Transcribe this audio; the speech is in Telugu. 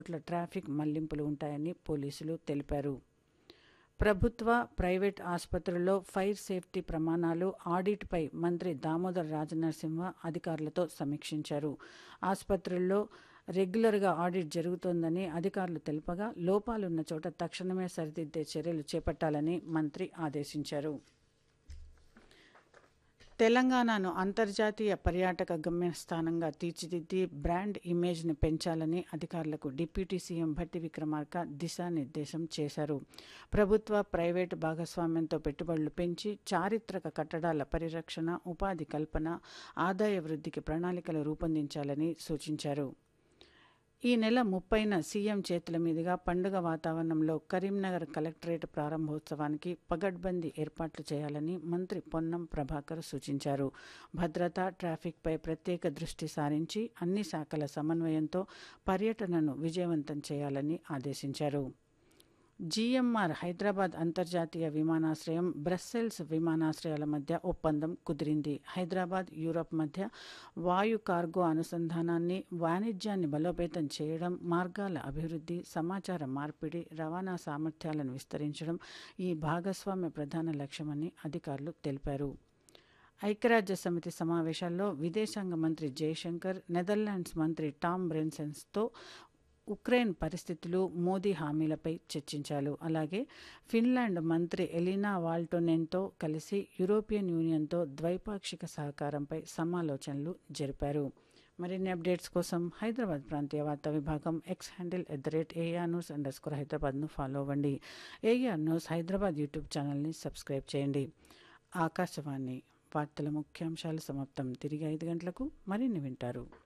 కోట్ల ట్రాఫిక్ మళ్లింపులు ఉంటాయని పోలీసులు తెలిపారు ప్రభుత్వ ప్రైవేట్ ఆసుపత్రుల్లో ఫైర్ సేఫ్టీ ప్రమాణాలు ఆడిట్పై మంత్రి దామోదర్ రాజనరసింహ అధికారులతో సమీక్షించారు ఆసుపత్రుల్లో రెగ్యులర్గా ఆడిట్ జరుగుతోందని అధికారులు తెలుపగా లోపాలున్న చోట తక్షణమే సరిదిద్దే చర్యలు చేపట్టాలని మంత్రి ఆదేశించారు తెలంగాణను అంతర్జాతీయ పర్యాటక గమ్యస్థానంగా తీర్చిదిద్ది బ్రాండ్ ఇమేజ్ని పెంచాలని అధికారులకు డిప్యూటీ సీఎం భట్టి విక్రమార్క దిశానిర్దేశం చేశారు ప్రభుత్వ ప్రైవేటు భాగస్వామ్యంతో పెట్టుబడులు పెంచి చారిత్రక కట్టడాల పరిరక్షణ ఉపాధి కల్పన ఆదాయ వృద్ధికి ప్రణాళికలు రూపొందించాలని సూచించారు ఈ నెల ముప్పైన సీఎం చేతుల మీదుగా పండుగ వాతావరణంలో కరీంనగర్ కలెక్టరేట్ ప్రారంభోత్సవానికి పగడ్బందీ ఏర్పాట్లు చేయాలని మంత్రి పొన్నం ప్రభాకర్ సూచించారు భద్రత ట్రాఫిక్పై ప్రత్యేక దృష్టి సారించి అన్ని శాఖల సమన్వయంతో పర్యటనను విజయవంతం చేయాలని ఆదేశించారు జీఎంఆర్ హైదరాబాద్ అంతర్జాతీయ విమానాశ్రయం బ్రస్సెల్స్ విమానాశ్రయాల మధ్య ఒప్పందం కుదిరింది హైదరాబాద్ యూరప్ మధ్య వాయు కార్గో అనుసంధానాన్ని వాణిజ్యాన్ని బలోపేతం చేయడం మార్గాల అభివృద్ధి సమాచార మార్పిడి రవాణా సామర్థ్యాలను విస్తరించడం ఈ భాగస్వామ్య ప్రధాన లక్ష్యమని అధికారులు తెలిపారు ఐక్యరాజ్య సమితి సమావేశాల్లో విదేశాంగ మంత్రి జయశంకర్ నెదర్లాండ్స్ మంత్రి టామ్ బ్రెన్సెన్స్తో ఉక్రెయిన్ పరిస్థితులు మోదీ హామీలపై చర్చించారు అలాగే ఫిన్లాండ్ మంత్రి ఎలినా వాల్టోనెన్తో కలిసి యూరోపియన్ యూనియన్తో ద్వైపాక్షిక సహకారంపై సమాలోచనలు జరిపారు మరిన్ని అప్డేట్స్ కోసం హైదరాబాద్ ప్రాంతీయ వార్తా విభాగం X handle at the rate AR news underscore హైదరాబాద్ను ఫాలో అవ్వండి ఏఆర్ న్యూస్ హైదరాబాద్ యూట్యూబ్ ఛానల్ని సబ్స్క్రైబ్ చేయండి ఆకాశవాణి వార్తల ముఖ్యాంశాలు సమాప్తం తిరిగి ఐదు గంటలకు మరిన్ని వింటారు